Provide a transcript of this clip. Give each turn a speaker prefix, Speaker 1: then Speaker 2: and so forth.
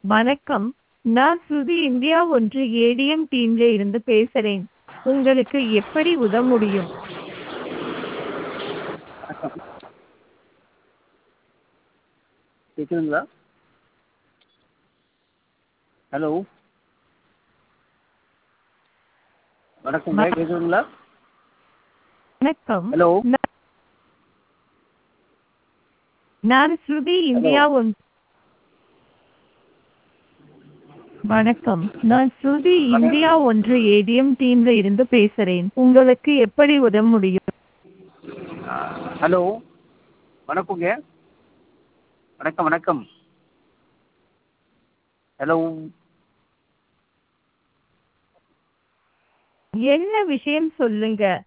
Speaker 1: வணக்கம் நான் ஸ்ருதி இந்தியா ஒன்று ஏடிஎம் டீம்ல இருந்து பேசுறேன் உங்களுக்கு எப்படி உதவ முடியும்
Speaker 2: வணக்கம் கேட்குதுங்களா ஹலோ வணக்கங்க
Speaker 1: வணக்கம்.
Speaker 2: கேட்குதுங்களா
Speaker 1: வணக்கம்
Speaker 2: ஹலோ
Speaker 1: நான்- நான் ஸ்ருதி இந்தியா ஒன்று வணக்கம் நான் ஸ்ருதி இந்தியா ஒன்று ஏடிஎம் டீம்ல இருந்து பேசுறேன் உங்களுக்கு எப்படி உதவ முடியும்
Speaker 2: ஹலோ வணக்கங்க வணக்கம் வணக்கம் ஹலோ
Speaker 1: என்ன விஷயம் சொல்லுங்க